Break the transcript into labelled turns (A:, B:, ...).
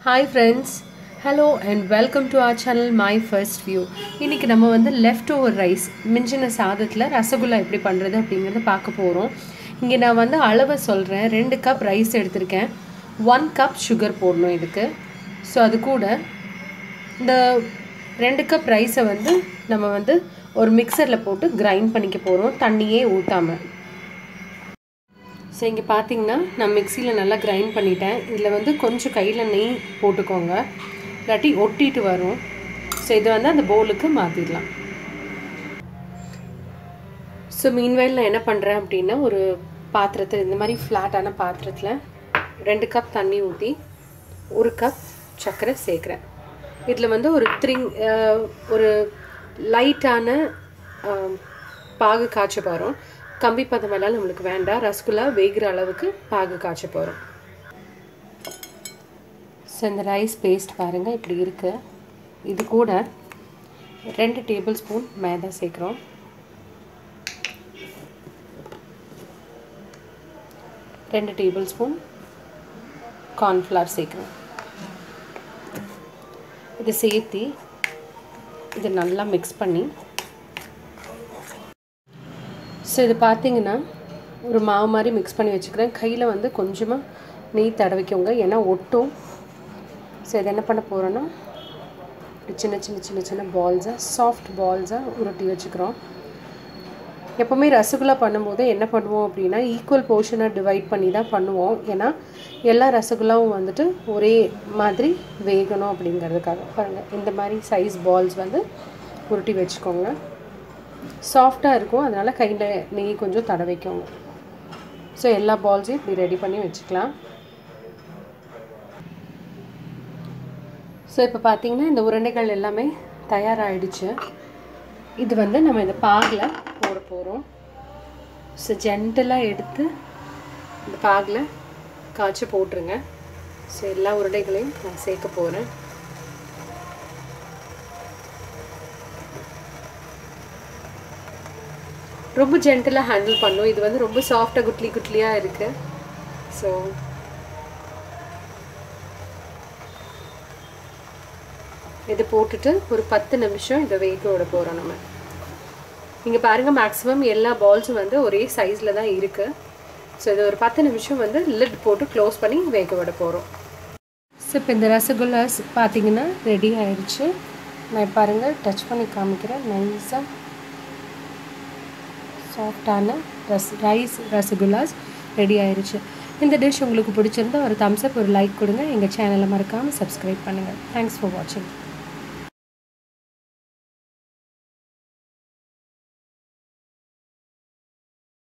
A: hi friends hello and welcome to our channel my first view இன்றைக்கி நம்ம வந்து left over rice மிஞ்சின சாதத்தில் ரசகுல்லா எப்படி பண்ணுறது அப்படிங்கிறத பார்க்க போகிறோம் இங்கே நான் வந்து அளவை சொல்கிறேன் ரெண்டு கப் ரைஸ் எடுத்திருக்கேன் ஒன் கப் சுகர் போடணும் இதுக்கு ஸோ அது கூட இந்த ரெண்டு கப் ரைஸை வந்து நம்ம வந்து ஒரு மிக்சரில் போட்டு கிரைண்ட் பண்ணிக்க போகிறோம் தண்ணியே ஊற்றாமல் ஸோ இங்கே பார்த்தீங்கன்னா நான் மிக்சியில் நல்லா கிரைண்ட் பண்ணிட்டேன் இதில் வந்து கொஞ்சம் கையில் நெய் போட்டுக்கோங்க இல்லாட்டி ஒட்டிட்டு வரும் ஸோ இதை வந்து அந்த பவுலுக்கு மாற்றிடலாம் ஸோ மீன்வயல் நான் என்ன பண்ணுறேன் அப்படின்னா ஒரு பாத்திரத்தில் இந்த மாதிரி ஃப்ளாட்டான பாத்திரத்தில் ரெண்டு கப் தண்ணி ஊற்றி ஒரு கப் சர்க்கரை சேர்க்குறேன் இதில் வந்து ஒரு த்ரீ ஒரு லைட்டான பாகு காய்ச்ச போகிறோம் கம்பி பதமெல்லாம் நம்மளுக்கு வேண்டாம் ரசகுல்லா வேகிற அளவுக்கு பாகு காய்ச்ச போகிறோம் ஸோ இந்த ரைஸ் பேஸ்ட் பாருங்கள் இப்படி இருக்கு இது கூட ரெண்டு டேபிள் ஸ்பூன் மேதா சேர்க்குறோம் ரெண்டு டேபிள் ஸ்பூன் கார்ன்ஃப்ளவர் சேர்க்குறோம் இதை சேர்த்து இதை நல்லா மிக்ஸ் பண்ணி ஸோ இது பார்த்தீங்கன்னா ஒரு மாவு மாதிரி மிக்ஸ் பண்ணி வச்சுக்கிறேன் கையில் வந்து கொஞ்சமாக நெய் தடவிக்கோங்க ஏன்னா ஒட்டும் ஸோ இது என்ன பண்ண போகிறோன்னா சின்ன சின்ன சின்ன சின்ன பால்ஸாக சாஃப்ட் பால்ஸாக உருட்டி வச்சுக்கிறோம் எப்போவுமே ரசகுல்லா பண்ணும்போது என்ன பண்ணுவோம் அப்படின்னா ஈக்குவல் போர்ஷனாக டிவைட் பண்ணி தான் பண்ணுவோம் ஏன்னா எல்லா ரசகுல்லாவும் வந்துட்டு ஒரே மாதிரி வேகணும் அப்படிங்கிறதுக்காக பாருங்கள் இந்த மாதிரி சைஸ் பால்ஸ் வந்து உருட்டி வச்சுக்கோங்க சாஃப்டாக இருக்கும் அதனால் கையில் நெய் கொஞ்சம் தடவைக்கோங்க ஸோ எல்லா பால்ஸையும் இப்படி ரெடி பண்ணி வச்சுக்கலாம் ஸோ இப்போ பார்த்தீங்கன்னா இந்த உருண்டைகள் எல்லாமே தயாராகிடுச்சு இது வந்து நம்ம இந்த பாகில் போட போகிறோம் ஸோ ஜென்டலாக எடுத்து இந்த பாகில் காய்ச்சி போட்டுருங்க ஸோ எல்லா உருண்டைகளையும் நான் சேர்க்க போகிறேன் ரொம்ப ஜென்டலாக ஹேண்டில் பண்ணும் இது வந்து ரொம்ப சாஃப்டாக குட்லி குட்லியாக இருக்குது ஸோ இது போட்டுட்டு ஒரு பத்து நிமிஷம் இதை வேக விட போகிறோம் நம்ம இங்கே பாருங்கள் மேக்ஸிமம் எல்லா பால்ஸும் வந்து ஒரே சைஸில் தான் இருக்குது ஸோ இது ஒரு பத்து நிமிஷம் வந்து லிட் போட்டு க்ளோஸ் பண்ணி வேக விட போகிறோம் ஸோ இப்போ இந்த ரசகுல்லாஸ் பார்த்தீங்கன்னா ரெடி ஆயிடுச்சு நான் பாருங்கள் டச் பண்ணி காமிக்கிறேன் நைஸாக சாஃப்டான ரஸ் ரைஸ் ரசகுல்லாஸ் ரெடி ஆயிடுச்சு இந்த டிஷ் உங்களுக்கு பிடிச்சிருந்தா ஒரு தம்ஸ்அப் ஒரு லைக் கொடுங்க எங்கள் சேனலை மறக்காமல் சப்ஸ்கிரைப் பண்ணுங்கள் தேங்க்ஸ் ஃபார் வாட்சிங்